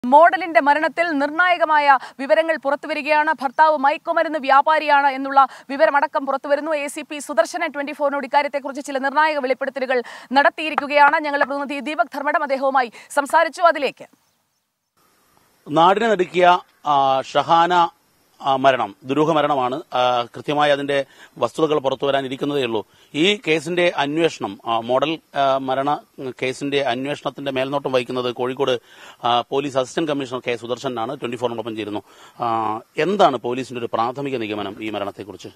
മോഡലിന്റെ മരണത്തിൽ നിർണായകമായ വിവരങ്ങൾ പുറത്തുവരികയാണ് ഭർത്താവ് മയക്കുമരുന്ന് വ്യാപാരിയാണ് എന്നുള്ള വിവരമടക്കം പുറത്തുവരുന്നു A C P Sudarshana twenty ഫോറിനോട് ഇക്കാര്യത്തെക്കുറിച്ച് ചില നിർണായക വെളിപ്പെടുത്തലുകൾ നടത്തിയിരിക്കുകയാണ് ഞങ്ങളുടെ പ്രതിനിധി ദീപക് ധർമ്മടം അദ്ദേഹവുമായി സംസാരിച്ചു അതിലേക്ക് നാടിനെ നടുക്കിയ ആ, ഷഹാന ആ, മരണം ദുരൂഹ മരണമാണ് ആ, കൃത്യമായി അതിന്റെ വസ്തുതകൾ പുറത്തു വരാനിരിക്കുന്നതേ ഉള്ളൂ ഈ കേസിന്റെ അന്വേഷണം ആ, മോഡൽ ആ, മരണ കേസിന്റെ അന്വേഷണത്തിന്റെ മേൽനോട്ടം വഹിക്കുന്നത് കോഴിക്കോട് ആ, പോലീസ് അസിസ്റ്റന്റ് കമ്മീഷണർ കെ സുദർശനാണ് ട്വന്റി ഫോറിനൊപ്പം ചേരുന്നു ആ, എന്താണ് പോലീസിന്റെ ഒരു പ്രാഥമിക നിഗമനം ഈ മരണത്തെക്കുറിച്ച്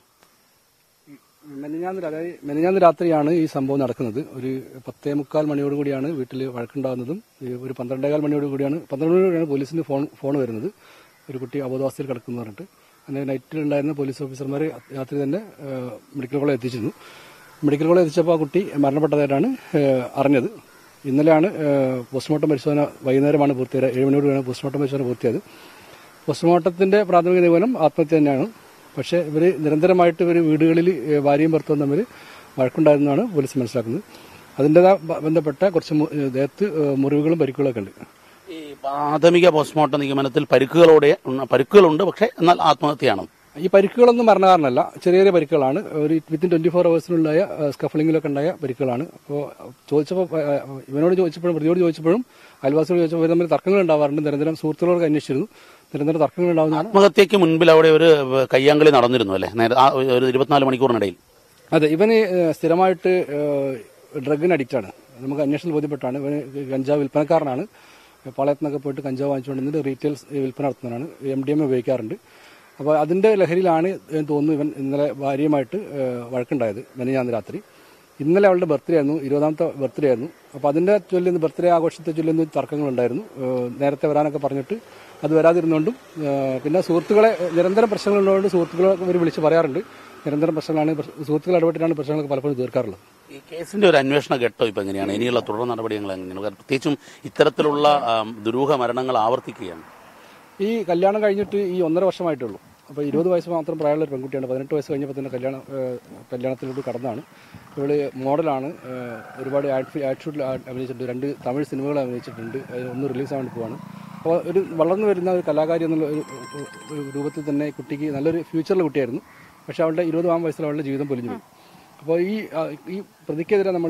മെനഞ്ഞാന്ന് രാ- അതായത് മെനഞ്ഞാന്ന് രാത്രിയാണ് ഈ സംഭവം നടക്കുന്നത് ഒരു പത്തേ മുക്കാൽ മണിയോട് കൂടിയാണ് വീട്ടിൽ വഴക്കുണ്ടാകുന്നതും ഈ ഒരു പന്ത്രണ്ടേകാൽ മണിയോട് കൂടിയാണ് പന്ത്രണ്ട് മണിയോടെയാണ് പോലീസിന് ഫോൺ ഫോൺ വരുന്നത് ഒരു കുട്ടി അബോധാവസ്ഥയിൽ കിടക്കുന്നു പറഞ്ഞിട്ട് അങ്ങനെ നൈറ്റിലുണ്ടായിരുന്ന പോലീസ് ഓഫീസർമാർ രാത്രി തന്നെ ഏഹ്, മെഡിക്കൽ കോളേജ് എത്തിച്ചിരുന്നു മെഡിക്കൽ കോളേജ് എത്തിച്ചപ്പോൾ ആ കുട്ടി മരണപ്പെട്ടതായിട്ടാണ് ഏഹ്, അറിഞ്ഞത് ഇന്നലെയാണ് ഏഹ്, പോസ്റ്റ്മോർട്ടം പരിശോധന വൈകുന്നേരമാണ് പൂർത്തിയായത് ഏഴ് മണിയോട് കൂടിയാണ് പോസ്റ്റ്മോർട്ടം പരിശോധന പൂർത്തിയായത് പോസ്റ്റ്മോർട്ടത്തിന്റെ പ്രാഥമിക നിഗമനം ആത്മഹത്യ തന്നെയാണ് പക്ഷേ ഇവർ നിരന്തരമായിട്ട് ഇവർ വീടുകളിൽ ഏഹ്, ഭാര്യയും ഭർത്താവും തമ്മിൽ വഴക്കുണ്ടായിരുന്നതാണ് പോലീസ് മനസ്സിലാക്കുന്നത് അതിൻ്റെതാ ബന്ധപ്പെട്ട കുറച്ച് മു- ഏഹ്, ദേഹത്ത് ഏഹ്, മുറിവുകളും പരിക്കുകളൊക്കെ ഉണ്ട് ഈ പ്രാഥമിക പോസ്റ്റ്മോർട്ടം നിഗമനത്തിൽ പരിക്കുകളോടെ പരിക്കുകളുണ്ട് പക്ഷേ എന്നാൽ ആത്മഹത്യയാണ് ഈ പരിക്കുകളൊന്നും മരണകാരണമല്ല ചെറിയ ചെറിയ പരിക്കുകളാണ് ഒരു വിത്തിൻ ട്വന്റി ഫോർ അവേഴ്സിനുണ്ടായ സ്കഫലിംഗിലൊക്കെ ഉണ്ടായ പരിക്കുകളാണ് അപ്പോൾ ചോദിച്ചപ്പോൾ ഏഹ്, ഇവനോട് ചോദിച്ചപ്പോഴും പ്രതിയോട് ചോദിച്ചപ്പോഴും അയൽവാസിയോട് ചോദിച്ചപ്പോൾ ഇവർ തമ്മിൽ തർക്കങ്ങൾ ഉണ്ടാവാറുണ്ട് നിരന്തരം സുഹൃത്തുക്കളൊക്കെ അന്വേഷിച്ചിരുന്നു നിരന്തരം തർക്കങ്ങൾ ഉണ്ടാവുന്നതാണ് ആത്മഹത്യക്ക് മുൻപിൽ അവിടെ ഒരു കയ്യാങ്കളി നടന്നിരുന്നു അല്ലേ നേരെ ആ ഒരു ഇരുപത്തിനാല് മണിക്കൂറിനിടയിൽ അതെ ഇവന് ഏഹ്, സ്ഥിരമായിട്ട് ഡ്രഗിന് അഡിക്റ്റ് ആണ് നമുക്ക് അന്വേഷണം ബോധ്യപ്പെട്ടാണ് ഇവന് കഞ്ചാവ് വിൽപ്പനക്കാരനാണ് പാളയത്ത് നിന്നൊക്കെ പോയിട്ട് കഞ്ചാവ് വാങ്ങിച്ചുകൊണ്ട് വന്നിട്ട് റീറ്റെയിൽ വിൽപ്പന നടത്തുന്നതാണ് എം ഡി എം ഉപയോഗിക്കാറുണ്ട് അപ്പോൾ അതിന്റെ ലഹരിയിലാണ് എന്ന് തോന്നുന്നു ഇവൻ ഇന്നലെ ഭാര്യയുമായിട്ട് ഏഹ്, വഴക്കുണ്ടായത് മെനഞ്ഞാന്ന് രാത്രി ഇന്നലെ അവളുടെ ബർത്ത്ഡേ ആയിരുന്നു ഇരുപതാമത്തെ ബർത്ത്ഡേ ആയിരുന്നു അപ്പോൾ അതിന്റെ ചൊല്ലുന്ന ബർത്ത്ഡേ ആഘോഷത്തെ ചൊല്ലുന്ന തർക്കങ്ങളുണ്ടായിരുന്നു ഏഹ്, നേരത്തെ വരാനൊക്കെ പറഞ്ഞിട്ട് അത് വരാതിരുന്നുകൊണ്ടും ഏഹ്, പിന്നെ സുഹൃത്തുക്കളെ നിരന്തരം പ്രശ്നങ്ങളുള്ളതുകൊണ്ട് സുഹൃത്തുക്കളെ ഇവർ വിളിച്ച് പറയാറുണ്ട് നിരന്തരം പ്രശ്നങ്ങളാണ് പ്രശ്ന- സുഹൃത്തുക്കൾ ഇടപെട്ടിട്ടാണ് പ്രശ്നങ്ങളൊക്കെ പലപ്പോഴും തീർക്കാറുള്ളത് ഈ കേസിന്റെ ഒരു അന്വേഷണ ഘട്ടം ഇപ്പൊ എങ്ങനെയാണ് ഇനിയുള്ള തുടർ നടപടികൾ എങ്ങനെയാണ് കാരണം പ്രത്യേകിച്ചും ഇത്തരത്തിലുള്ള ആം, ദുരൂഹ മരണങ്ങൾ ആവർത്തിക്കുകയാണ് ഈ കല്യാണം കഴിഞ്ഞിട്ട് ഈ ഒന്നര വർഷമായിട്ടുള്ളൂ അപ്പോൾ ഇരുപത് വയസ്സ് മാത്രം പ്രായമുള്ള ഒരു പെൺകുട്ടിയാണ് പതിനെട്ട് വയസ്സ് കഴിഞ്ഞപ്പോൾ തന്നെ കല്യാണം ഏഹ്, കല്യാണത്തിലോട്ട് കടന്നാണ് ഇവള് മോഡലാണ് ഏഹ്, ഒരുപാട് ആഡ് ആഡ് ഷൂട്ടിൽ അഭിനയിച്ചിട്ടുണ്ട് രണ്ട് തമിഴ് സിനിമകൾ അഭിനയിച്ചിട്ടുണ്ട് അത് ഒന്ന് റിലീസ് ആവാൻ പോവാണ് അപ്പോൾ ഒരു വളർന്നു വരുന്ന ഒരു കലാകാരി എന്നുള്ള ഒരു ഒരു രൂപത്തിൽ തന്നെ ഈ കുട്ടിക്ക് നല്ലൊരു ഫ്യൂച്ചറിലെ കുട്ടിയായിരുന്നു പക്ഷെ അവളുടെ ഇരുപതാം വയസ്സിൽ അവളുടെ ജീവിതം പൊലിഞ്ഞു പോയി അപ്പോൾ ഈ ആ, ഈ പ്രതിക്കെതിരെ നമ്മൾ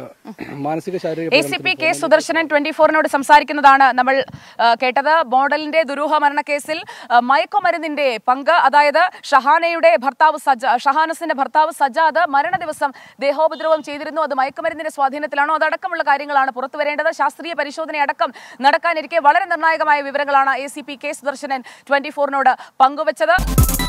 മാനസിക ശാരീരിക A C P K Sudarshanan twenty ഫോറിനോട് സംസാരിക്കുന്നതാണ് നമ്മൾ ആ, കേട്ടത് മോഡലിന്റെ ദുരൂഹ മരണക്കേസിൽ ആ, മയക്കുമരുന്നിന്റെ പങ്ക് അതായത് ഷഹാനയുടെ ഭർത്താവ് സജ ഷഹാനസിന്റെ ഭർത്താവ് സജാദ് മരണ ദിവസം ദേഹോപദ്രവം ചെയ്തിരുന്നു അത് മയക്കുമരുന്നിന്റെ സ്വാധീനത്തിലാണോ അതടക്കമുള്ള കാര്യങ്ങളാണ് പുറത്തു വരേണ്ടത് ശാസ്ത്രീയ പരിശോധന അടക്കം നടക്കാനിരിക്കെ വളരെ നിർണായകമായ വിവരങ്ങളാണ് A C P K Sudarshanan twenty ഫോറിനോട് പങ്കുവച്ചത്